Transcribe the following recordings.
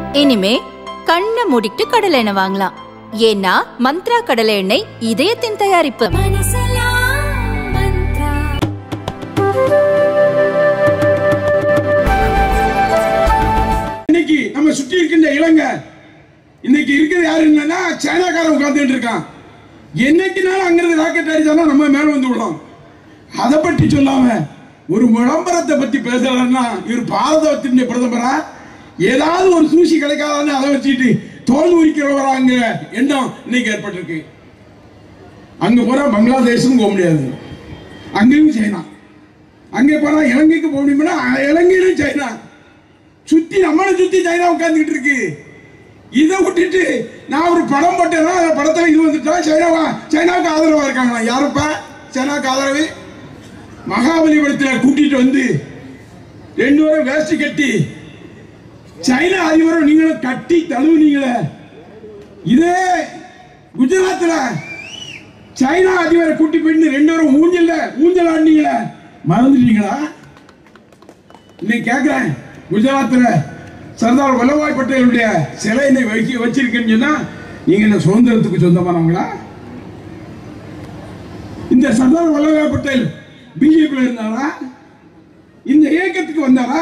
இனிமே கண்ணை மூடிட்டு கடலை எண்ணெய் வாங்கலாம் ஏன்னா மந்த்ரா கடலை எண்ணெய் இதயத்தின் தயாரிப்பு இன்னைக்கு நம்ம சுற்றி இருக்கின்ற இளங்க இன்னைக்கு இருக்கிறது யாரு என்னன்னா சைனாக்காரன் உட்கார்ந்துட்டு இருக்கான் என்னைக்குனாலும் அங்கிருந்து ராக்கெட் அடிச்சாலும் நம்ம மேல வந்து விடலாம் அதை பற்றி சொல்லாம ஒரு விளம்பரத்தை பத்தி பேசுறாருன்னா இவர் பாரதத்தினுடைய பிரதமரா ஏதாவது ஒரு சூசி கிடைக்காதான்னு அதை வச்சுட்டு தோல் உரிக்கிறவராங்க எண்ணம் இன்னைக்கு ஏற்பட்டிருக்கு அங்க போனா பங்களாதேஷும் போக முடியாது அங்கேயும் சைனா அங்கே போனா இலங்கைக்கு போக முடியும்னா இலங்கையிலும் சைனா சுத்தி நம்மளை சுத்தி சைனா உட்கார்ந்துகிட்டு இருக்கு இதை விட்டுட்டு நான் ஒரு படம் போட்டேன்னா அந்த படத்துல இது வந்துட்டா சைனாவா சைனாவுக்கு ஆதரவா இருக்காங்களா யாருப்பா சைனாவுக்கு ஆதரவு மகாபலிபுரத்தில் கூட்டிட்டு வந்து ரெண்டு பேரும் வேஷ்டி கட்டி சைனா அதிபரும் நீங்களும் கட்டி தழுவுனீங்களே இதே குஜராத்ல சைனா அதிபரை கூட்டி போயிட்டு ரெண்டு பேரும் ஊஞ்சல்ல ஊஞ்சல் ஆடினீங்களே மறந்துட்டீங்களா இன்னைக்கு கேட்கிறேன் குஜராத்தில் சர்தார் வல்லபாய் பட்டேலுடைய சிலை என்னை வைக்க வச்சிருக்கேன்னு சொன்னா நீங்க என்ன சுதந்திரத்துக்கு சொந்தமானவங்களா இந்த சர்தார் வல்லபாய் பட்டேல் பிஜேபியில் இருந்தாரா இந்த இயக்கத்துக்கு வந்தாரா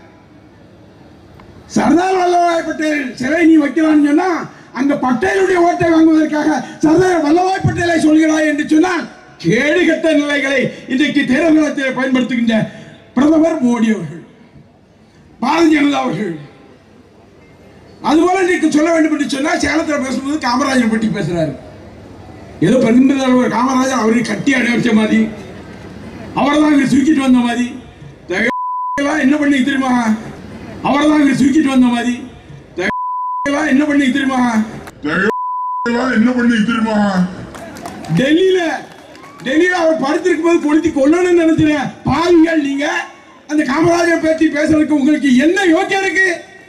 சர்தார் வல்லபாய் பட்டேல் சிலை நீ வைக்கலாம்னு சொன்னா அங்க பட்டேலுடைய ஓட்டை வாங்குவதற்காக சர்தார் வல்லபாய் பட்டேலை சொல்கிறாய் என்று சொன்னால் கேடு கட்ட நிலைகளை இன்றைக்கு தேர்தல் நிலத்தில் பயன்படுத்துகின்ற பிரதமர் மோடி அவர்கள் பாரதிய ஜனதா அவர்கள் அதுபோல இன்னைக்கு சொல்ல வேண்டும் என்று சொன்னா சேலத்தில் பேசும்போது காமராஜர் பற்றி பேசுறாரு ஏதோ பெருந்தலைவர் காமராஜர் அவரை கட்டி அடைவச்ச மாதிரி அவரை தான் இவர் தூக்கிட்டு வந்த மாதிரி எல்லாம் என்ன பண்ணி தெரியுமா அவரை தான் இவர் தூக்கிட்டு வந்த மாதிரி எல்லாம் என்ன பண்ணி தெரியுமா எல்லாம் என்ன பண்ணி தெரியுமா டெல்லியில டெல்லியில அவர் படுத்திருக்கும் போது கொளுத்தி கொல்லணும்னு நினைச்சிருக்கேன் பாவிகள் நீங்க அந்த காமராஜர் பற்றி பேசுறதுக்கு உங்களுக்கு என்ன யோக்கியம் இருக்கு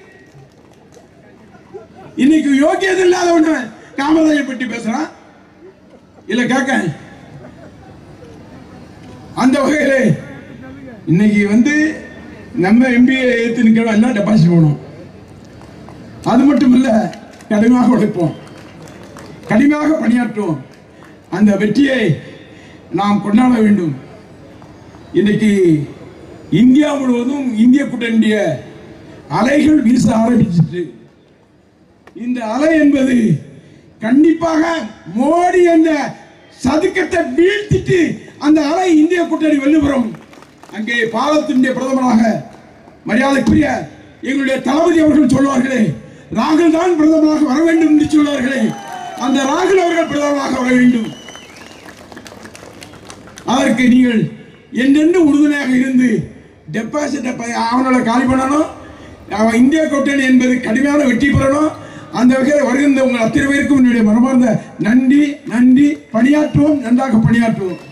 இன்னைக்கு யோக்கியது இல்லாத ஒண்ணு காமராஜர் பற்றி பேசுறான் இல்ல கேட்க அந்த வகையில இன்னைக்கு வந்து நம்ம எம்பிஏ ஏத்து நிக்கிறோம் எல்லாம் டெபாசிட் போகணும் அது மட்டும் இல்ல கடுமையாக உழைப்போம் கடுமையாக பணியாற்றுவோம் அந்த வெற்றியை நாம் கொண்டாட வேண்டும் இன்னைக்கு இந்தியா முழுவதும் இந்திய கூட்டணிய அலைகள் வீச ஆரம்பிச்சிட்டு இந்த அலை என்பது கண்டிப்பாக மோடி என்ற சதுக்கத்தை வீழ்த்திட்டு அந்த அலை இந்திய கூட்டணி வெல்லுபுறம் அங்கே பாரதத்தினுடைய பிரதமராக மரியாதைக்குரிய எங்களுடைய தளபதி அவர்கள் சொல்வார்களே ராகுல் தான் பிரதமராக வர வேண்டும் என்று சொல்வார்களே அந்த ராகுல் அவர்கள் பிரதமராக வர வேண்டும் அதற்கு நீங்கள் என்னென்று உறுதுணையாக இருந்து டெபாசிட்டை அவனோட காலி பண்ணணும் அவன் இந்திய கூட்டணி என்பது கடுமையான வெற்றி பெறணும் அந்த வகையில் வருகின்ற உங்கள் அத்தனை பேருக்கும் என்னுடைய மனமார்ந்த நன்றி நன்றி பணியாற்றுவோம் நன்றாக பணியாற்றுவோம்